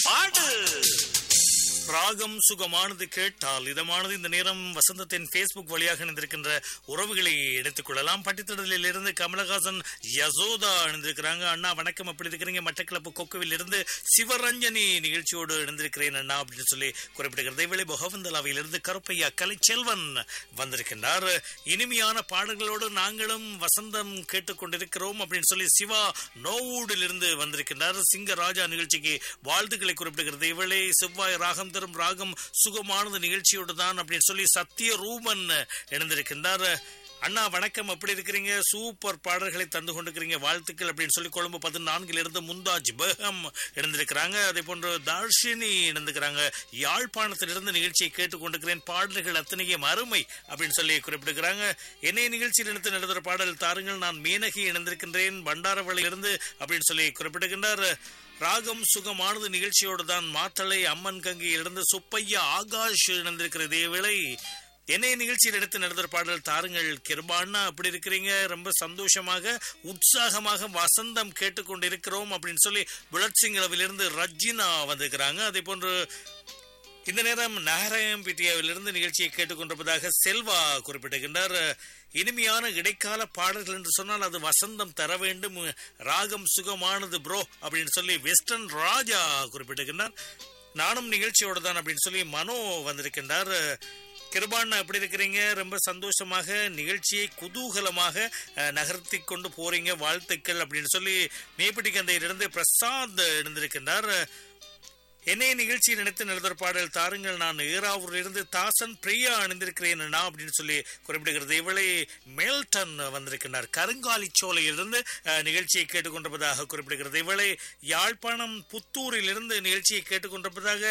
பாடு ராகம் சுகமானது கேட்டால் இதமானது இந்த நேரம் வசந்தத்தின் பேஸ்புக் வழியாக இணைந்திருக்கின்ற உறவுகளை எடுத்துக் கொள்ளலாம் பட்டித்தடலில் இருந்து கமலஹாசன் யசோதா இணைந்திருக்கிறாங்க அண்ணா வணக்கம் அப்படி இருக்கிறீங்க மட்டக்களப்பு கொக்குவில் இருந்து சிவரஞ்சனி நிகழ்ச்சியோடு இணைந்திருக்கிறேன் அண்ணா அப்படின்னு சொல்லி குறிப்பிடுகிறது இவளை முகவந்தலாவிலிருந்து கருப்பையா கலைச்செல்வன் வந்திருக்கின்றார் இனிமையான பாடல்களோடு நாங்களும் வசந்தம் கேட்டுக்கொண்டிருக்கிறோம் அப்படின்னு சொல்லி சிவா நோவூடில் இருந்து வந்திருக்கின்றார் சிங்கராஜா நிகழ்ச்சிக்கு வாழ்த்துக்களை குறிப்பிடுகிறது இவளை செவ்வாய் ராகம் தரும் ராகம் சுகமானது நிகழ்ச்சியோடு தான் அப்படின்னு சொல்லி சத்திய ரூபன் இணைந்திருக்கின்றார் அண்ணா வணக்கம் எப்படி இருக்கிறீங்க சூப்பர் பாடல்களை தந்து கொண்டிருக்கிறீங்க வாழ்த்துக்கள் அப்படின்னு சொல்லி கொழும்பு பதினான்கில் இருந்து முந்தாஜ் பெஹம் இணைந்திருக்கிறாங்க அதே போன்று தார்ஷினி இணைந்திருக்கிறாங்க யாழ்ப்பாணத்திலிருந்து நிகழ்ச்சியை கேட்டுக்கொண்டிருக்கிறேன் பாடல்கள் அத்தனையும் அருமை அப்படின்னு சொல்லி குறிப்பிடுகிறாங்க என்னை நிகழ்ச்சியில் எடுத்து நடத்துகிற பாடல் தாருங்கள் நான் மீனகி இணைந்திருக்கின்றேன் பண்டாரவளையிலிருந்து அப்படின்னு சொல்லி குறிப்பிடுகின்றார் ராகம் சுகமானது நிகழ்ச்சியோடு தான் மாத்தளை அம்மன் கங்கியிலிருந்து சுப்பையா ஆகாஷ் இணைந்திருக்கிற இதேவேளை என்னைய நிகழ்ச்சியில் எடுத்து நடத்துகிற பாடல் தாருங்கள் கிருபான்னா அப்படி இருக்கிறீங்க ரொம்ப சந்தோஷமாக உற்சாகமாக வசந்தம் கேட்டுக்கொண்டிருக்கிறோம் அப்படின்னு சொல்லி புலட் சிங்களவிலிருந்து ரஜினா வந்திருக்கிறாங்க அதே போன்று இந்த நேரம் நாராயணபிட்டியாவிலிருந்து நிகழ்ச்சியை கேட்டுக்கொண்டிருப்பதாக செல்வா குறிப்பிடுகின்றார் இனிமையான இடைக்கால பாடல்கள் என்று சொன்னால் அது வசந்தம் தர வேண்டும் ராகம் சுகமானது ப்ரோ அப்படின்னு சொல்லி வெஸ்டர்ன் ராஜா குறிப்பிடுகின்றார் நானும் நிகழ்ச்சியோட தான் அப்படின்னு சொல்லி மனோ வந்திருக்கின்றார் கிருபான் எப்படி இருக்கிறீங்க ரொம்ப சந்தோஷமாக நிகழ்ச்சியை குதூகலமாக நகர்த்தி கொண்டு போறீங்க வாழ்த்துக்கள் அப்படின்னு சொல்லி மேப்பிட்டி கந்தையிலிருந்து பிரசாத் இருந்திருக்கின்றார் என்னை நிகழ்ச்சியில் நினைத்து நடத்துகிற பாடல் தாருங்கள் நான் ஏராவூரில் இருந்து தாசன் பிரியா அணிந்திருக்கிறேன் அப்படின்னு சொல்லி குறிப்பிடுகிறது இவளை மேல்டன் வந்திருக்கின்றார் கருங்காலி சோலையிலிருந்து நிகழ்ச்சியை கேட்டுக்கொண்டிருப்பதாக குறிப்பிடுகிறது இவளை யாழ்ப்பாணம் புத்தூரில் இருந்து நிகழ்ச்சியை கேட்டுக்கொண்டிருப்பதாக